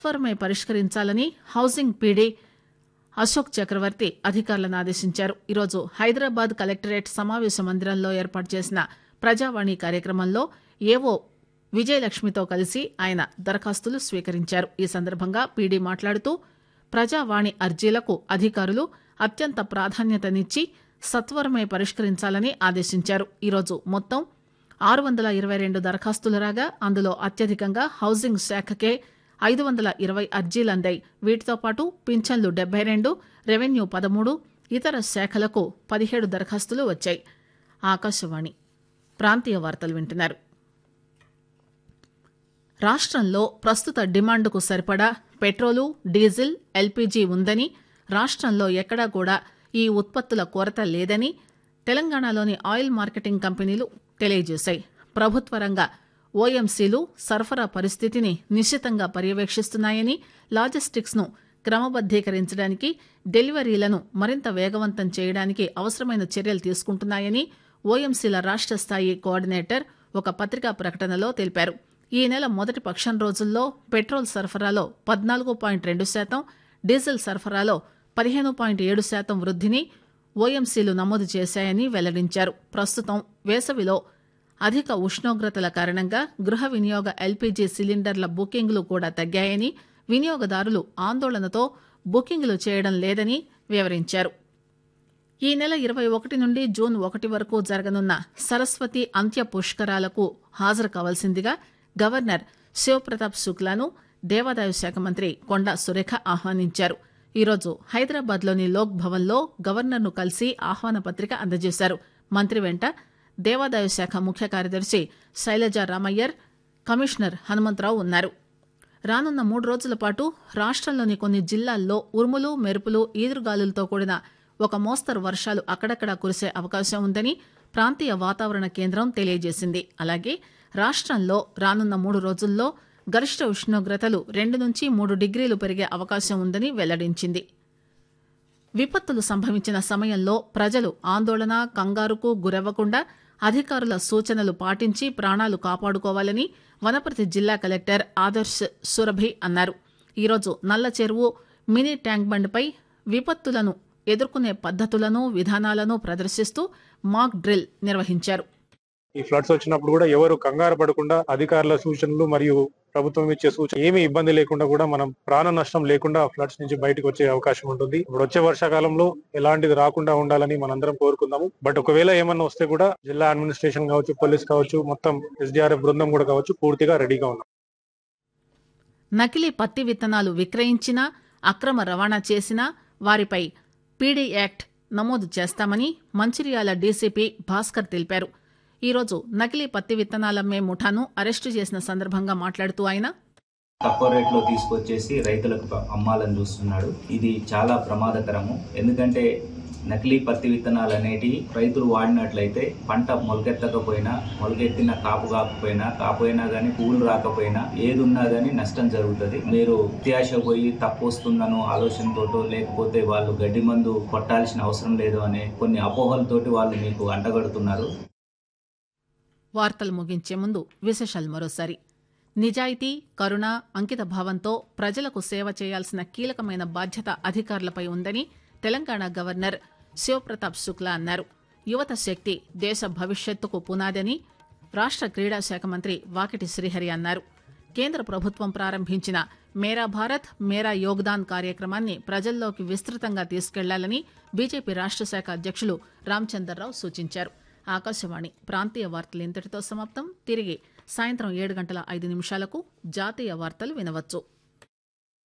త్వరమే పరిష్కరించాలని housing PD Ashok చక్రవర్తి అధికారులను ఆదేశించారు ఈరోజు హైదరాబాద్ కలెక్టరేట్ సమావేశ మందిరంలో ఏర్పాటు చేసిన ప్రజావాణి కార్యక్రమంలో ఏవో విజయలక్ష్మితో కలిసి ఆయన దరఖాస్తులు స్వీకరించారు ఈ సందర్భంగా పీడీ మాట్లాడుతూ ప్రజావాణి అర్జీలకు అధికారులు అత్యంత ప్రాధాన్యతనిచ్చి సత్వరమే పరిష్కరించాలని ఆదేశించారు ఈరోజు మొత్తం ఆరు వందల ఇరవై రెండు దరఖాస్తులు రాగా అందులో అత్యధికంగా హౌసింగ్ శాఖకే ఐదు వందల ఇరవై అర్జీలు అందాయి వీటితో పాటు పింఛన్లు డెబ్బై రెండు రెవెన్యూ పదమూడు ఇతర శాఖలకు పదిహేడు దరఖాస్తులు వచ్చాయి ఆకాశవాణి ప్రాంతీయ వార్తలు వింటున్నారు రాష్ట్రంలో ప్రస్తుత డిమాండ్కు సరిపడా పెట్రోలు డీజిల్ ఎల్పీజీ ఉందని రాష్ట్రంలో ఎక్కడా కూడా ఈ ఉత్పత్తుల కొరత లేదని తెలంగాణలోని ఆయిల్ మార్కెటింగ్ కంపెనీలు తెలియజేశాయి ప్రభుత్వ రంగ ఓఎంసీలు సరఫరా పరిస్థితిని నిశితంగా పర్యవేక్షిస్తున్నాయని లాజిస్టిక్స్ ను క్రమబద్దీకరించడానికి డెలివరీలను మరింత వేగవంతం చేయడానికి అవసరమైన చర్యలు తీసుకుంటున్నాయని ఓఎంసీల రాష్ట్ర స్థాయి కోఆర్డినేటర్ ఒక పత్రికా ప్రకటనలో తెలిపారు ఈ నెల మొదటి పక్షం రోజుల్లో పెట్రోల్ సరఫరాలో పద్నాలుగు పాయింట్ రెండు శాతం డీజిల్ సరఫరాలో పదిహేను పాయింట్ ఏడు శాతం వృద్ధిని ఓఎంసీలు నమోదు చేశాయని వెల్లడించారు ప్రస్తుతం వేసవిలో అధిక ఉష్ణోగ్రతల కారణంగా గృహ వినియోగ ఎల్పీజీ సిలిండర్ల బుకింగ్లు కూడా తగ్గాయని వినియోగదారులు ఆందోళనతో బుకింగ్లు చేయడం లేదని వివరించారు ఈ నెల ఇరవై ఒకటి నుండి జూన్ ఒకటి వరకు జరగనున్న సరస్వతి అంత్య పుష్కరాలకు హాజరు కావాల్సిందిగా గవర్నర్ శివప్రతాప్ శుక్లాను దేవాదాయ శాఖ మంత్రి కొండా సురేఖ ఆహ్వానించారు ఈరోజు హైదరాబాద్లోని లోక్ భవన్లో గవర్నర్ను కలిసి ఆహ్వాన పత్రిక అందజేశారు మంత్రి వెంట దేవాదాయ శాఖ ముఖ్య కార్యదర్శి శైలజ రామయ్యర్ కమిషనర్ హనుమంతరావు ఉన్నారు రానున్న మూడు రోజుల పాటు రాష్ట్రంలోని కొన్ని జిల్లాల్లో ఉరుములు మెరుపులు ఈదురుగాలులతో కూడిన ఒక మోస్తరు వర్షాలు అక్కడక్కడా కురిసే అవకాశం ఉందని ప్రాంతీయ వాతావరణ కేంద్రం తెలియజేసింది అలాగే రాష్ట్రంలో రానున్న మూడు రోజుల్లో గరిష్ట ఉష్ణోగ్రతలు రెండు నుంచి మూడు డిగ్రీలు పెరిగే అవకాశం ఉందని వెల్లడించింది విపత్తులు సంభవించిన సమయంలో ప్రజలు ఆందోళన కంగారుకు గురవ్వకుండా అధికారుల సూచనలు పాటించి ప్రాణాలు కాపాడుకోవాలని వనపర్తి జిల్లా కలెక్టర్ ఆదర్శ్ సురభి అన్నారు ఈరోజు నల్ల చెరువు మినీ ట్యాంక్ బండ్పై విపత్తులను ఎదుర్కొనే పద్దతులను విధానాలను ప్రదర్శిస్తూ మాక్ డ్రిల్ నిర్వహించారు ఈ ఫ్లడ్స్ వచ్చినప్పుడు కూడా ఎవరు కంగారు పడకుండా అధికారుల సూచనలు మరియు ప్రభుత్వం ఇచ్చే సూచన ఏమి ఇబ్బంది లేకుండా కూడా మనం ప్రాణ నష్టం లేకుండా ఫ్లడ్స్ నుంచి బయటకు వచ్చే అవకాశం ఉంటుంది ఇప్పుడు వచ్చే వర్షాకాలంలో ఎలాంటిది రాకుండా ఉండాలని మనందరం కోరుకుందాము బట్ ఒకవేళ ఏమన్నా వస్తే కూడా జిల్లా అడ్మినిస్ట్రేషన్ కావచ్చు పోలీస్ కావచ్చు మొత్తం ఎస్డిఆర్ఎఫ్ బృందం కూడా కావచ్చు పూర్తిగా రెడీగా ఉన్నాం నకిలీ పత్తి విత్తనాలు విక్రయించినా అక్రమ రవాణా చేసినా వారిపై పీడీ యాక్ట్ నమోదు చేస్తామని మంచిర్యాల డీసీపీ భాస్కర్ తెలిపారు ఈరోజు నకిలీ పత్తి విత్తనాలమ్మే ముఠాను అరెస్టు చేసిన సందర్భంగా మాట్లాడుతూ ఆయన తక్కువ రేట్లో తీసుకొచ్చేసి రైతులకు ప- అమ్మాలని చూస్తున్నాడు ఇది చాలా ప్రమాదకరము ఎందుకంటే నకిలీ పత్తి విత్తనాలు అనేటివి రైతులు వాడినట్లయితే పంట మొలకెత్తకపోయినా మొలకెత్తిన కాపు కాకపోయినా కాపోయినా కానీ పువ్వులు రాకపోయినా ఏది ఉన్నా కానీ నష్టం జరుగుతుంది మీరు అత్యాశ పోయి తప్పు వస్తుందనో ఆలోచనతోటో లేకపోతే వాళ్ళు గడ్డి మందు కొట్టాల్సిన అవసరం లేదు అనే కొన్ని అపోహలతోటి వాళ్ళు మీకు అంటగడుతున్నారు వార్తలు ముగించే ముందు విశేషాలు మరోసారి నిజాయితీ కరుణ అంకిత భావంతో ప్రజలకు సేవ చేయాల్సిన కీలకమైన బాధ్యత అధికారులపై ఉందని తెలంగాణ గవర్నర్ శివప్రతాప్ శుక్లా అన్నారు యువత శక్తి దేశ భవిష్యత్తుకు పునాదని రాష్ట్ర క్రీడా శాఖ మంత్రి వాకిటి శ్రీహరి అన్నారు కేంద్ర ప్రభుత్వం ప్రారంభించిన మేరా భారత్ మేరా యోగ్దాన్ కార్యక్రమాన్ని ప్రజల్లోకి విస్తృతంగా తీసుకెళ్లాలని బీజేపీ రాష్ట్ర శాఖ అధ్యక్షులు రామచందర్రావు సూచించారు ఆకాశవాణి ప్రాంతీయ వార్తలు ఇంతటితో సమాప్తం తిరిగి సాయంత్రం ఏడు గంటల ఐదు నిమిషాలకు జాతీయ వార్తలు వినవచ్చు